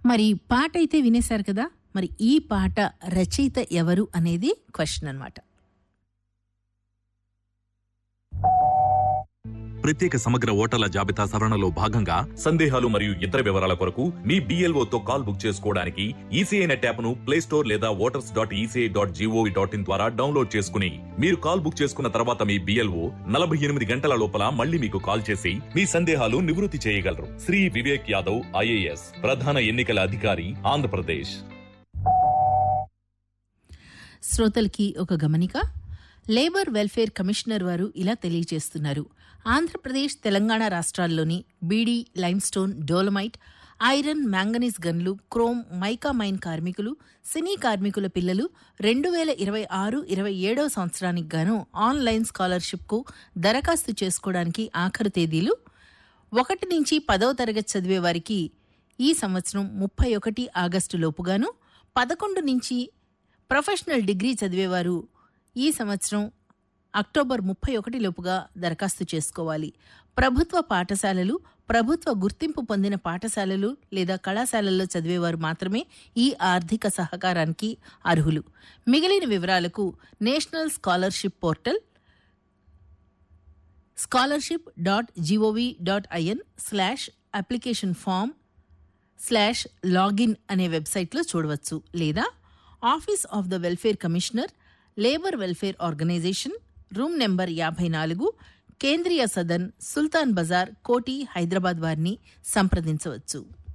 మరి పాట అయితే వినేశారు కదా మరి ఈ పాట రచయిత ఎవరు అనేది క్వశ్చన్ అన్నమాట ప్రత్యేక సమగ్ర ఓటర్ల జాబితా సవరణలో భాగంగా సందేహాలు మరియు ఇతర వివరాల కొరకు మీ BLO తో కాల్ బుక్ చేసుకోవడానికి ఈసీఐ నెట్ యాప్ను ప్లే స్టోర్ లేదా voters dot E C I dot G O V dot in ద్వారా డౌన్లోడ్ చేసుకుని మీరు కాల్ బుక్ చేసుకున్న తర్వాత మీ బిఎల్ఓ నలభై ఎనిమిది గంటల లోపల మళ్ళీ మీకు కాల్ చేసి మీ సందేహాలు నివృత్తి చేయగలరు శ్రీ వివేక్ యాదవ్ ఐఏఎస్ ప్రధాన ఎన్నికల అధికారి ఆంధ్రప్రదేశ్ శ్రోతలకి ఒక గమనిక లేబర్ వెల్ఫేర్ కమిషనర్ వారు ఇలా తెలియజేస్తున్నారు ఆంధ్రప్రదేశ్ తెలంగాణ రాష్ట్రాల్లోని beedi limestone dolomite iron manganese గన్లు క్రోమ్ మైకా మైన్ కార్మికులు సినీ కార్మికుల పిల్లలు రెండు వేల ఇరవై ఆరు ఇరవై ఏడవ సంవత్సరానికి గాను ఆన్లైన్ స్కాలర్షిప్కు దరఖాస్తు చేసుకోవడానికి ఆఖరు తేదీలు ఒకటి నుంచి పదవ తరగతి చదివే వారికి ఈ సంవత్సరం ముప్పై ఒకటి ఆగస్టు లోపుగాను పదకొండు నుంచి ప్రొఫెషనల్ డిగ్రీ చదివేవారు ఈ సంవత్సరం అక్టోబర్ ముప్పై ఒకటి లోపుగా దరఖాస్తు చేసుకోవాలి ప్రభుత్వ పాఠశాలలు ప్రభుత్వ గుర్తింపు పొందిన పాఠశాలలు లేదా కళాశాలల్లో చదివేవారు మాత్రమే ఈ ఆర్థిక సహకారానికి అర్హులు మిగిలిన వివరాలకు national scholarship portal scholarship dot G O V dot I N slash application form slash login అనే వెబ్సైట్లో చూడవచ్చు లేదా office of the welfare commissioner labour welfare organisation room number యాభై నాలుగు కేంద్రీయ సదన్ సుల్తాన్ బజార్ కోటి హైదరాబాద్ వారిని సంప్రదించవచ్చు